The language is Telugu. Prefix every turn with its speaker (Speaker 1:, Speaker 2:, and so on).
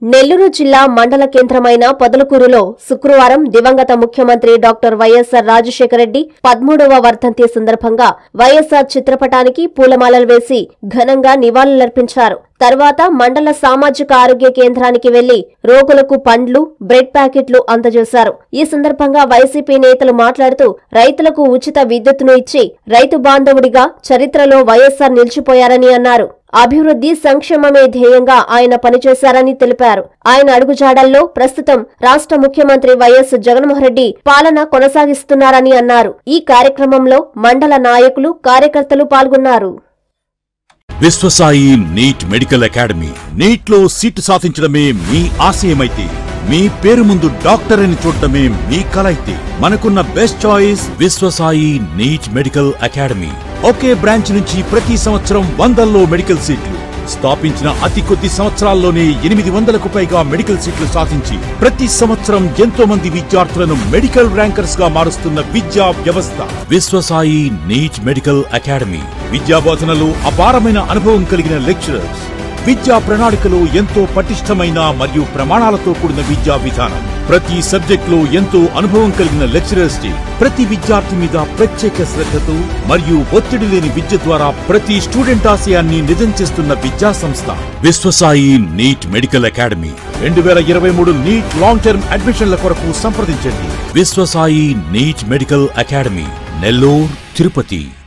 Speaker 1: నెల్లూరు జిల్లా మండల కేంద్రమైన పొదలకూరులో శుక్రవారం దివంగత ముఖ్యమంత్రి డాక్టర్ వైఎస్సార్ రాజశేఖర రెడ్డి పదమూడవ వర్ధంతి సందర్భంగా వైఎస్సార్ చిత్రపటానికి పూలమాలలు వేసి ఘనంగా నివాళులర్పించారు తర్వాత మండల సామాజిక ఆరోగ్య కేంద్రానికి వెళ్లి రోగులకు పండ్లు బ్రెడ్ ప్యాకెట్లు అందజేశారు ఈ సందర్భంగా వైసీపీ నేతలు మాట్లాడుతూ రైతులకు ఉచిత విద్యుత్తును ఇచ్చి రైతు బాంధవుడిగా చరిత్రలో వైఎస్సార్ నిలిచిపోయారని అన్నారు అభివృద్ధి సంక్షేమమే ధ్యేయంగా ఆయన పనిచేశారని తెలిపారు ఆయన అడుగుజాడల్లో ప్రస్తుతం రాష్ట్ర ముఖ్యమంత్రి వైఎస్ జగన్మోహన్ రెడ్డి పాలన కొనసాగిస్తున్నారని అన్నారు ఈ కార్యక్రమంలో మండల నాయకులు కార్యకర్తలు పాల్గొన్నారు
Speaker 2: Viswasai NEET medical academy NEET లో సీటు సాధించడమే మీ ఆశయమైతే మీ పేరు ముందు డాక్టర్ అని చూడటమే మీ కల అయితే మనకున్న best choice Viswasai NEET medical academy ఒకే బ్రాంచ్ నుంచి ప్రతి సంవత్సరం వందల్లో మెడికల్ సీట్లు స్థాపించిన అతి కొద్ది సంవత్సరాల్లోనే ఎనిమిది వందలకు పైగా మెడికల్ సీట్లు సాధించి ప్రతి సంవత్సరం ఎంతో మంది విద్యార్థులను మెడికల్ ర్యాంకర్స్ గా మారుస్తున్న విద్యా వ్యవస్థ విశ్వసాయి నీట్ మెడికల్ అకాడమీ విద్యా బోధనలో అపారమైన అనుభవం కలిగిన లెక్చరర్స్ విద్యా ప్రణాళికలో ఎంతో పటిష్టమైన మరియు ప్రమాణాలతో కూడిన విద్యా విధానం ప్రతి సబ్జెక్ట్ లో ఎంతో అనుభవం కలిగిన లెక్చరర్స్ డే ప్రతి విద్యార్థి మీద ప్రత్యేక శ్రద్ధతో మరియు ఒత్తిడి లేని విద్య ద్వారా ప్రతి స్టూడెంట్ ఆశయాన్ని నిజం చేస్తున్న విద్యా సంస్థ విశ్వసాయి నీట్ మెడికల్ అకాడమీ రెండు వేల ఇరవై మూడు నీట్ లాంగ్ టర్మ్ అడ్మిషన్ల కొరకు సంప్రదించండి Viswasai NEET medical academy Nellore Tirupati